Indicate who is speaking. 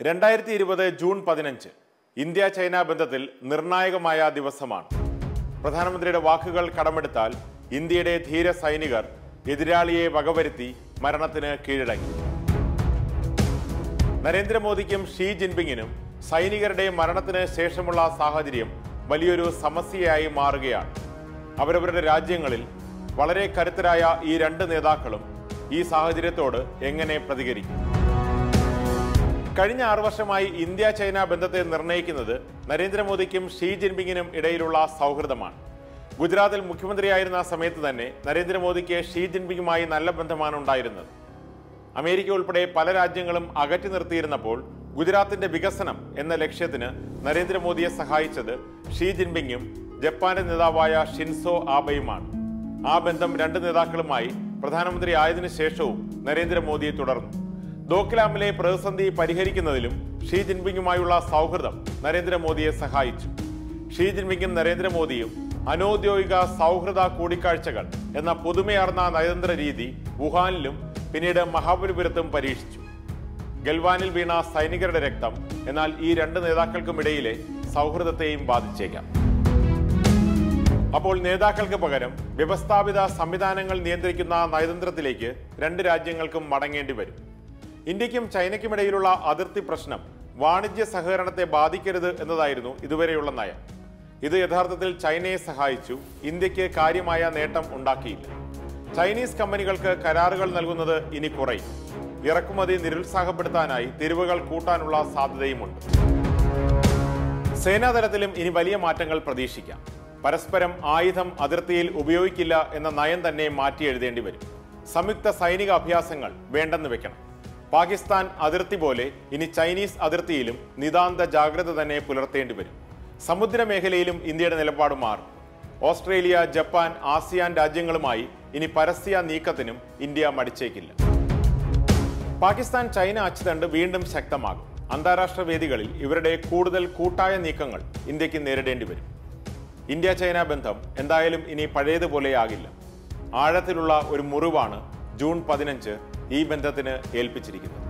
Speaker 1: രണ്ടായിരത്തി ഇരുപത് ജൂൺ പതിനഞ്ച് ഇന്ത്യ ചൈന ബന്ധത്തിൽ നിർണായകമായ ദിവസമാണ് പ്രധാനമന്ത്രിയുടെ വാക്കുകൾ കടമെടുത്താൽ ഇന്ത്യയുടെ ധീര സൈനികർ എതിരാളിയെ വകവരുത്തി മരണത്തിന് കീഴടങ്ങി നരേന്ദ്രമോദിക്കും ഷീ ജിൻപിങ്ങിനും സൈനികരുടെ മരണത്തിന് ശേഷമുള്ള സാഹചര്യം വലിയൊരു സമസ്യയായി മാറുകയാണ് അവരവരുടെ രാജ്യങ്ങളിൽ വളരെ കരുത്തരായ ഈ രണ്ട് നേതാക്കളും ഈ സാഹചര്യത്തോട് എങ്ങനെ പ്രതികരിക്കും കഴിഞ്ഞ ആറു വർഷമായി ഇന്ത്യ ചൈന ബന്ധത്തെ നിർണ്ണയിക്കുന്നത് നരേന്ദ്രമോദിക്കും ഷീ ജിൻപിങ്ങിനും ഇടയിലുള്ള സൗഹൃദമാണ് ഗുജറാത്തിൽ മുഖ്യമന്ത്രിയായിരുന്ന സമയത്ത് തന്നെ നരേന്ദ്രമോദിക്ക് ഷീ ജിൻപിങ്ങുമായി നല്ല ബന്ധമാണ് ഉണ്ടായിരുന്നത് അമേരിക്ക ഉൾപ്പെടെ പല രാജ്യങ്ങളും അകറ്റി നിർത്തിയിരുന്നപ്പോൾ ഗുജറാത്തിന്റെ വികസനം എന്ന ലക്ഷ്യത്തിന് നരേന്ദ്രമോദിയെ സഹായിച്ചത് ഷീ ജിൻപിങ്ങും ജപ്പാന്റെ നേതാവായ ഷിൻസോ ആബയുമാണ് ആ ബന്ധം രണ്ട് നേതാക്കളുമായി പ്രധാനമന്ത്രി ആയതിനു ശേഷവും നരേന്ദ്രമോദിയെ തുടർന്നു ദോക്ലാമിലെ പ്രതിസന്ധി പരിഹരിക്കുന്നതിലും ഷീ ജിൻപിങ്ങുമായുള്ള സൗഹൃദം നരേന്ദ്രമോദിയെ സഹായിച്ചു ഷീ ജിൻപിങ്ങും നരേന്ദ്രമോദിയും അനൌദ്യോഗിക സൗഹൃദ കൂടിക്കാഴ്ചകൾ എന്ന പുതുമയാർന്ന നയതന്ത്ര രീതി വുഹാനിലും പിന്നീട് മഹാബലിപുരത്തും പരീക്ഷിച്ചു ഗൽവാനിൽ വീണ സൈനികരുടെ രക്തം എന്നാൽ ഈ രണ്ട് നേതാക്കൾക്കുമിടയിലെ സൗഹൃദത്തെയും ബാധിച്ചേക്കാം അപ്പോൾ നേതാക്കൾക്ക് പകരം വ്യവസ്ഥാപിത സംവിധാനങ്ങൾ നിയന്ത്രിക്കുന്ന നയതന്ത്രത്തിലേക്ക് രണ്ട് രാജ്യങ്ങൾക്കും മടങ്ങേണ്ടി വരും ഇന്ത്യക്കും ചൈനയ്ക്കുമിടയിലുള്ള അതിർത്തി പ്രശ്നം വാണിജ്യ സഹകരണത്തെ ബാധിക്കരുത് എന്നതായിരുന്നു ഇതുവരെയുള്ള നയം ഇത് യഥാർത്ഥത്തിൽ ചൈനയെ സഹായിച്ചു ഇന്ത്യക്ക് കാര്യമായ നേട്ടം ഉണ്ടാക്കിയില്ല ചൈനീസ് കമ്പനികൾക്ക് കരാറുകൾ നൽകുന്നത് ഇനി കുറയും ഇറക്കുമതി നിരുത്സാഹപ്പെടുത്താനായി തിരിവുകൾ കൂട്ടാനുള്ള സാധ്യതയുമുണ്ട് സേനാതലത്തിലും ഇനി വലിയ മാറ്റങ്ങൾ പ്രതീക്ഷിക്കാം പരസ്പരം ആയുധം അതിർത്തിയിൽ ഉപയോഗിക്കില്ല എന്ന നയം തന്നെ മാറ്റി എഴുതേണ്ടി വരും സംയുക്ത സൈനിക അഭ്യാസങ്ങൾ വേണ്ടെന്ന് വെക്കണം പാകിസ്ഥാൻ അതിർത്തി പോലെ ഇനി ചൈനീസ് അതിർത്തിയിലും നിതാന്ത ജാഗ്രത തന്നെ പുലർത്തേണ്ടി വരും സമുദ്രമേഖലയിലും ഇന്ത്യയുടെ നിലപാട് മാറും ഓസ്ട്രേലിയ ജപ്പാൻ ആസിയാൻ രാജ്യങ്ങളുമായി ഇനി പരസ്യ നീക്കത്തിനും ഇന്ത്യ മടിച്ചേക്കില്ല പാകിസ്ഥാൻ ചൈന അച്ചുതണ്ട് വീണ്ടും ശക്തമാകും അന്താരാഷ്ട്ര വേദികളിൽ ഇവരുടെ കൂടുതൽ കൂട്ടായ നീക്കങ്ങൾ ഇന്ത്യക്ക് നേരിടേണ്ടി വരും ഇന്ത്യ ചൈന ബന്ധം എന്തായാലും ഇനി പഴയതുപോലെയാകില്ല ആഴത്തിലുള്ള ഒരു മുറിവാണ് ജൂൺ പതിനഞ്ച് ഈ ബന്ധത്തിന് ഏൽപ്പിച്ചിരിക്കുന്നത്